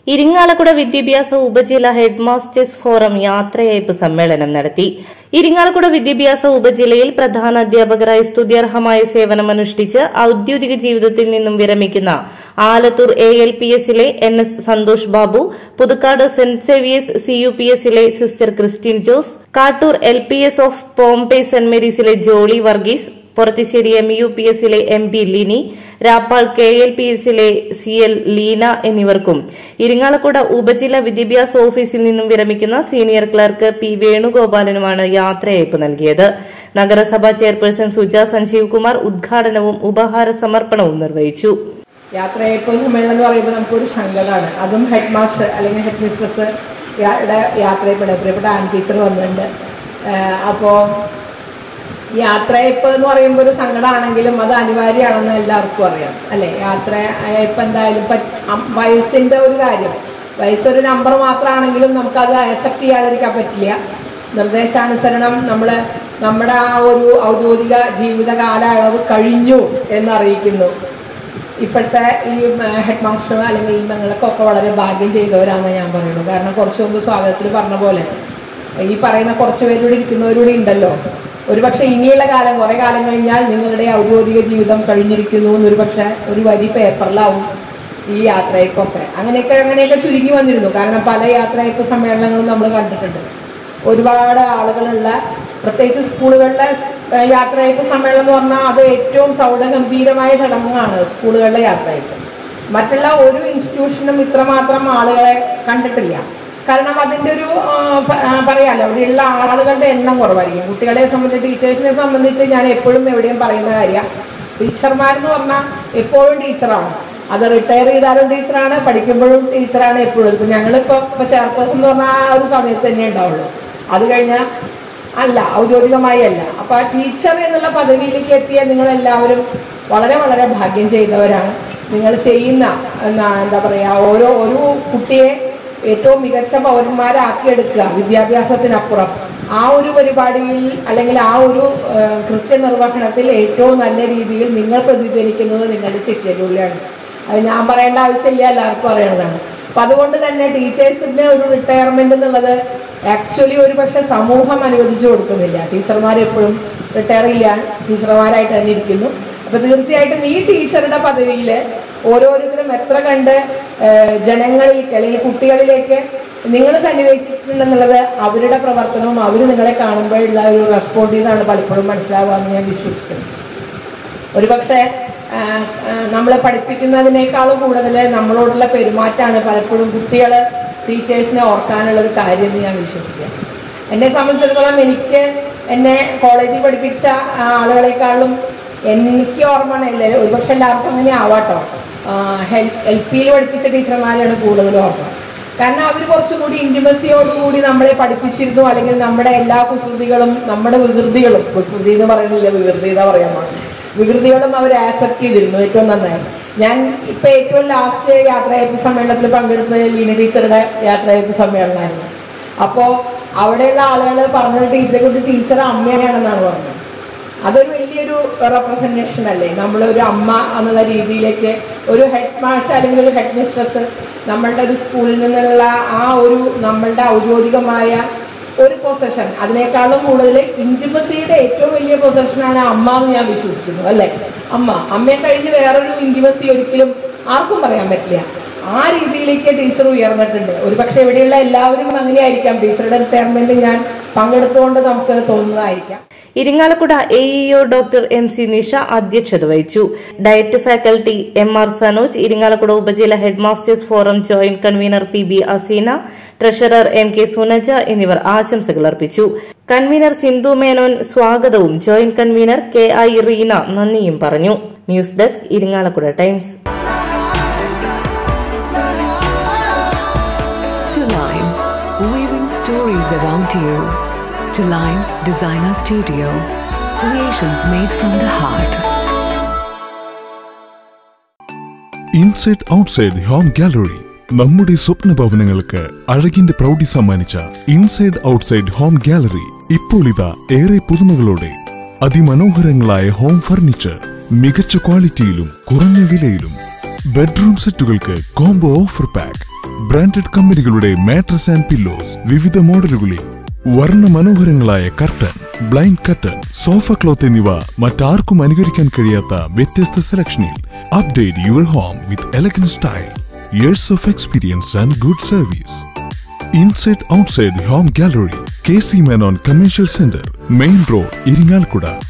ഇരിങ്ങാലക്കുട വിദ്യാഭ്യാസ ഉപജില്ല head masters forum യാത്രയയപ്പ് സമ്മേളനം നടത്തി ഇരിങ്ങാലക്കുട വിദ്യാഭ്യാസ ഉപജില്ലയിൽ പ്രധാന അധ്യാപകരായി സ്തുത്യർഹമായ സേവനമനുഷ്ഠിച്ച് ഔദ്യോഗിക ജീവിതത്തിൽ നിന്നും വിരമിക്കുന്ന ആലത്തൂർ എ എൽ പി എസിലെ N S Santhosh Babu Puthukkad saint Xavier's C U P എസിലെ sister Christine Jose Kattoor L P S of Pompeii saint മേരീസിലെ Jolly Varghese Porathissery M U P എസിലെ M P Lini Rappal K L P എസിലെ സി എൽ ലീന എന്നിവർക്കും ഇരിങ്ങാലക്കുട ഉപജില്ല വിദ്യാഭ്യാസ ഓഫീസിൽ നിന്നും വിരമിക്കുന്ന സീനിയർ ക്ലർക്ക് പി വേണുഗോപാലനുമാണ് യാത്രയയപ്പ് നൽകിയത് നഗരസഭാ ചെയർപേഴ്സൺ സുജ സഞ്ജീവ് കുമാർ ഉദ്ഘാടനവും ഉപഹാര സമർപ്പണവും നിർവഹിച്ചു യാത്രയയപ്പ് സമ്മേളനം എന്ന് പറയുമ്പോൾ നമുക്കൊരു സംഘടനയാണ് അതും ഹെഡ് മാസ്റ്റർ അല്ലെങ്കിൽ ഹെഡ് മിസ്ട്രസ് യാത്രയപ്പിടെ പ്രിയപ്പെട്ട ആൻ ടീച്ചർ വന്നിട്ടുണ്ട് അപ്പോൾ യാത്രയപ്പ് എന്ന് പറയുമ്പോൾ ഒരു സങ്കടമാണെങ്കിലും അത് അനിവാര്യമാണെന്ന് എല്ലാവർക്കും അറിയാം അല്ലേ യാത്രയപ്പ് എന്തായാലും പറ്റ്- അം- വയസ്സിൻ്റെ ഒരു കാര്യം വയസ്സൊരു നമ്പർ മാത്രമാണെങ്കിലും നമുക്കത് അക്സെപ്റ്റ് ചെയ്യാതിരിക്കാൻ പറ്റില്ല നിർദ്ദേശാനുസരണം നമ്മൾ നമ്മുടെ ആ ഒരു ഔദ്യോഗിക ജീവിത കാലയളവ് കഴിഞ്ഞു എന്നറിയിക്കുന്നു ഇപ്പോഴത്തെ ഈ ഹെഡ് മാസ്റ്റർ അല്ലെങ്കിൽ നിങ്ങൾക്കൊക്കെ വളരെ ഭാഗ്യം ചെയ്തവരാണെന്ന് ഞാൻ പറയുള്ളൂ കാരണം കുറച്ച് മുമ്പ് സ്വാഗതത്തിൽ പറഞ്ഞ പോലെ ഈ പറയുന്ന കുറച്ച് പേരൂടെ ഇരിക്കുന്നവരൂടെ ഉണ്ടല്ലോ ഒരുപക്ഷെ ഇനിയുള്ള കാലം കുറേ കാലം കഴിഞ്ഞാൽ നിങ്ങളുടെ ഔദ്യോഗിക ജീവിതം കഴിഞ്ഞിരിക്കുന്നു എന്നൊരു പക്ഷേ ഒരു വരി പേപ്പറിലാവും ഈ യാത്രയ്ക്കൊക്കെ അങ്ങനെയൊക്കെ അങ്ങനെയൊക്കെ ചുരുങ്ങി വന്നിരുന്നു കാരണം പല യാത്രയപ്പ് സമ്മേളനങ്ങളും നമ്മൾ കണ്ടിട്ടുണ്ട് ഒരുപാട് ആളുകളുള്ള പ്രത്യേകിച്ച് സ്കൂളുകളിലെ ഏഹ്, യാത്രയപ്പ് സമ്മേളനം എന്ന് പറഞ്ഞാൽ അത് ഏറ്റവും പ്രൗഢഗംഭീരമായ ചടങ്ങാണ് സ്കൂളുകളിലെ യാത്രയപ്പ് മറ്റുള്ള ഒരു ഇൻസ്റ്റിറ്റ്യൂഷനും ഇത്രമാത്രം ആളുകളെ കണ്ടിട്ടില്ല കാരണം അതിൻ്റെ ഒരു ആ, പ- ആ, പറയാലോ അവിടെയുള്ള ആളുകളുടെ എണ്ണം കുറവായിരിക്കും കുട്ടികളെ സംബന്ധിച്ച് ടീച്ചേഴ്സിനെ സംബന്ധിച്ച് ഞാൻ എപ്പോഴും എവിടെയും പറയുന്ന കാര്യം ടീച്ചർമാരെന്ന് പറഞ്ഞാൽ എപ്പോഴും ടീച്ചറാണ് അത് റിട്ടയർ ചെയ്താലും ടീച്ചറാണ് പഠിക്കുമ്പോഴും ടീച്ചറാണ് എപ്പോഴും ഇപ്പം ഞങ്ങളിപ്പോൾ ഇപ്പോൾ ചെയർപേഴ്സൺ എന്ന് പറഞ്ഞാൽ ആ ഒരു സമയത്ത് തന്നെ ഉണ്ടാവുള്ളൂ അത് കഴിഞ്ഞാൽ അല്ല ഔദ്യോഗികമായി അല്ല അപ്പോൾ ആ ടീച്ചർ എന്നുള്ള പദവിയിലേക്ക് എത്തിയ നിങ്ങളെല്ലാവരും വളരെ വളരെ ഭാഗ്യം ചെയ്തവരാണ് നിങ്ങൾ ചെയ്യുന്ന എന്നാ എന്താ പറയുക ഓരോ ഒരു കുട്ടിയെ ഏറ്റവും മികച്ച പൗരന്മാരാക്കിയെടുക്കുക വിദ്യാഭ്യാസത്തിനപ്പുറം ആ ഒരു പരിപാടിയിൽ അല്ലെങ്കിൽ ആ ഒരു ആ, കൃത്യനിർവഹണത്തിൽ ഏറ്റവും നല്ല രീതിയിൽ നിങ്ങൾ പ്രതികരിക്കുന്നത് നിങ്ങളുടെ ശിക്ഷയിലൂടെയാണ് അത് ഞാൻ പറയേണ്ട ആവശ്യമില്ല എല്ലാവർക്കും അറിയണതാണ് അപ്പം അതുകൊണ്ട് തന്നെ ടീച്ചേഴ്സിൻ്റെ ഒരു റിട്ടയർമെൻ്റ് എന്നുള്ളത് ആക്ച്വലി ഒരു പക്ഷേ സമൂഹം അനുവദിച്ചു കൊടുക്കുന്നില്ല ടീച്ചർമാർ എപ്പോഴും റിട്ടയർ ചെയ്യാൻ ടീച്ചർമാരായിട്ട് തന്നെ ഇരിക്കുന്നു അപ്പോൾ തീർച്ചയായിട്ടും ഈ ടീച്ചറുടെ പദവിയിൽ ഓരോരുത്തരും എത്ര കണ്ട് ഏഹ്, ജനങ്ങളിലേക്ക് അല്ലെങ്കിൽ കുട്ടികളിലേക്ക് നിങ്ങൾ സന്നിവേശിച്ചിട്ടുണ്ടെന്നുള്ളത് അവരുടെ പ്രവർത്തനവും അവർ നിങ്ങളെ കാണുമ്പോഴുള്ള ഒരു റെസ്പോണ്ടിൽ നിന്നാണ് പലപ്പോഴും മനസ്സിലാവുക എന്ന് ഞാൻ വിശ്വസിക്കുന്നു ഒരുപക്ഷെ നമ്മൾ പഠിപ്പിക്കുന്നതിനേക്കാളും കൂടുതൽ നമ്മളോടുള്ള പെരുമാറ്റമാണ് പലപ്പോഴും കുട്ടികൾ ടീച്ചേഴ്സിനെ ഓർക്കാനുള്ള ഒരു കാര്യം എന്ന് ഞാൻ വിശ്വസിക്കുക എന്നെ സംബന്ധിച്ചിടത്തോളം എനിക്ക് എന്നെ കോളേജിൽ പഠിപ്പിച്ച ആ, ആളുകളെക്കാളും എനിക്ക് ഓർമ്മ ഇല്ല ഒരുപക്ഷെ എല്ലാവർക്കും അങ്ങനെ ആവാട്ടോ എൽ പിയിൽ പഠിപ്പിച്ച ടീച്ചർമാരെയാണ് കൂടുതൽ ഓർമ്മ കാരണം അവർ കുറച്ചുകൂടി ഇൻറ്റിമസിയോടുകൂടി നമ്മളെ പഠിപ്പിച്ചിരുന്നു അല്ലെങ്കിൽ നമ്മുടെ എല്ലാ കുസൃതികളും നമ്മുടെ വികൃതികളും കുസൃതി എന്ന് പറയുന്നില്ല വികൃതി എന്ന് പറയാൻ പാടില്ല വികൃതികളും അവർ ആക്സെപ്റ്റ് ചെയ്തിരുന്നു ഏറ്റവും നന്നായി ഞാൻ ഇപ്പം ഏറ്റവും ലാസ്റ്റ് യാത്രയപ്പ് സമ്മേളനത്തിൽ പങ്കെടുത്തത് ലീന ടീച്ചറുടെ യാത്രയപ്പ് സമ്മേളനമായിരുന്നു അപ്പോൾ അവിടെയുള്ള ആളുകൾ പറഞ്ഞത് ടീച്ചറെ കൊണ്ട് ടീച്ചർ അമ്മയാണെന്നാണ് പറഞ്ഞത് അതൊരു വലിയൊരു റെപ്രസെൻറ്റേഷൻ അല്ലേ നമ്മളൊരു അമ്മ എന്നുള്ള രീതിയിലേക്ക് ഒരു ഹെഡ് മാഷ് അല്ലെങ്കിൽ ഒരു ഹെഡ് മിസ്ട്രസ് നമ്മളുടെ ഒരു സ്കൂളിൽ നിന്നുള്ള ആ ഒരു നമ്മളുടെ ഔദ്യോഗികമായ ഒരു പൊസഷൻ അതിനേക്കാളും കൂടുതൽ ഇൻറ്റിമസിയുടെ ഏറ്റവും വലിയ പൊസഷനാണ് അമ്മ എന്ന് ഞാൻ വിശ്വസിക്കുന്നു അല്ലേ അമ്മ അമ്മയെ കഴിഞ്ഞ് വേറൊരു ഇൻറ്റിമസി ഒരിക്കലും ആർക്കും പറയാൻ പറ്റില്ല ആ രീതിയിലേക്ക് ടീച്ചർ ഉയർന്നിട്ടുണ്ട് ഒരുപക്ഷെ ഇവിടെയുള്ള എല്ലാവരും അങ്ങനെയായിരിക്കാം ടീച്ചറുടെ റിട്ടയർമെന്റ് ഞാൻ പങ്കെടുത്തുകൊണ്ട് നമുക്ക് തോന്നുന്നതായിരിക്കാം Irinjalakuda A E O doctor M C Nisha അധ്യക്ഷത വഹിച്ചു DIET faculty M R Sanoj Irinjalakuda ഉപജില്ല head masters forum joint convener P B Aseena treasurer M K Sunaja എന്നിവർ ആശംസകൾ അർപ്പിച്ചു കൺവീനർ സിന്ധു മേനോൻ സ്വാഗതവും joint convener K I Reena നന്ദിയും പറഞ്ഞു news desk Irinjalakuda Times To Line, weaving stories around you. To Line Designer Studio, creations made from the heart. Inside outside home gallery നമ്മുടെ സ്വപ്ന ഭവനങ്ങൾക്ക് അഴകിന്റെ പ്രൗഢി സമ്മാനിച്ച ഇൻസൈഡ് ഔട്ട്സൈഡ് ഹോം ഗാലറി ഇപ്പോൾ ഇതാ ഏറെ പുതുമകളോടെ അതിമനോഹരങ്ങളായ ഹോം ഫർണിച്ചർ മികച്ച ക്വാളിറ്റിയിലും കുറഞ്ഞ വിലയിലും ബെഡ്റൂം സെറ്റുകൾക്ക് കോംബോ ഓഫർ പാക്ക് ബ്രാൻഡഡ് കമ്പനികളുടെ മാട്രസ് ആൻഡ് പില്ലോസ് വിവിധ മോഡലുകളിൽ വർണ്ണ മനോഹരങ്ങളായ curtain blind curtain sofa cloth എന്നിവ മറ്റാർക്കും അനുകരിക്കാൻ കഴിയാത്ത വ്യത്യസ്ത സെലക്ഷനിൽ update your home with elegant style years of experience and good service inside outside home gallery K C Menon commercial centre main road Irinjalakuda